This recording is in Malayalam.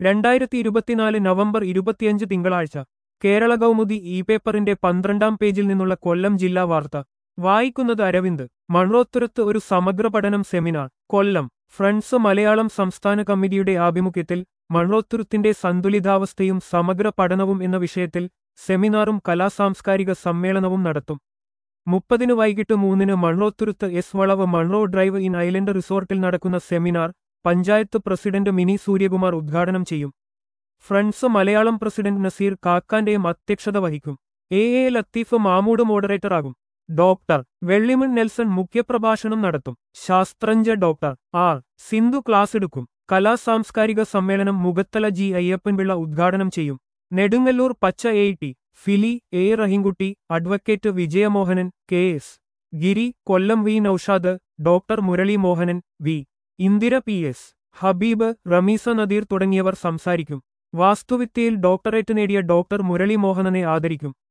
രണ്ടായിരത്തി ഇരുപത്തിനാല് നവംബർ ഇരുപത്തിയഞ്ച് തിങ്കളാഴ്ച കേരള കൗമുദി ഇ പേപ്പറിന്റെ പന്ത്രണ്ടാം പേജിൽ നിന്നുള്ള കൊല്ലം ജില്ലാ വാർത്ത വായിക്കുന്നത് അരവിന്ദ് മൺറോത്തുരത്ത് ഒരു സമഗ്ര പഠനം സെമിനാർ കൊല്ലം ഫ്രണ്ട്സ് മലയാളം സംസ്ഥാന കമ്മിറ്റിയുടെ ആഭിമുഖ്യത്തിൽ മൺറോത്തുരുത്തിന്റെ സന്തുലിതാവസ്ഥയും സമഗ്ര പഠനവും എന്ന വിഷയത്തിൽ സെമിനാറും കലാസാംസ്കാരിക സമ്മേളനവും നടത്തും മുപ്പതിന് വൈകിട്ട് മൂന്നിന് മൺറോത്തുരുത്ത് എസ് വളവ് മൺറോ ഡ്രൈവ് ഇൻ ഐലൻഡ് റിസോർട്ടിൽ നടക്കുന്ന സെമിനാർ പഞ്ചായത്ത് പ്രസിഡന്റ് മിനി സൂര്യകുമാർ ഉദ്ഘാടനം ചെയ്യും ഫ്രണ്ട്സ് മലയാളം പ്രസിഡന്റ് നസീർ കാക്കാന്റെയും അധ്യക്ഷത വഹിക്കും എ എ ലത്തീഫ് മാമൂട് മോഡറേറ്ററാകും ഡോക്ടർ വെള്ളിമൺ നെൽസൺ മുഖ്യപ്രഭാഷണം നടത്തും ശാസ്ത്രജ്ഞ ഡോക്ടർ ആർ സിന്ധു ക്ലാസ് എടുക്കും കലാസാംസ്കാരിക സമ്മേളനം മുഖത്തല ജി അയ്യപ്പൻപിള്ള ഉദ്ഘാടനം ചെയ്യും Nedungallur Pacha A T Fili A Rahinkutty advocate Vijayamohanan K S Giri Kollam V Noushad doctor Murali Mohanan V Indira P S Habeeb Rameesa Nadeer തുടങ്ങിയവർ സംസാരിക്കും വാസ്തുവിദ്യയിൽ ഡോക്ടറേറ്റ് നേടിയ ഡോക്ടർ മുരളി മോഹനനെ ആദരിക്കും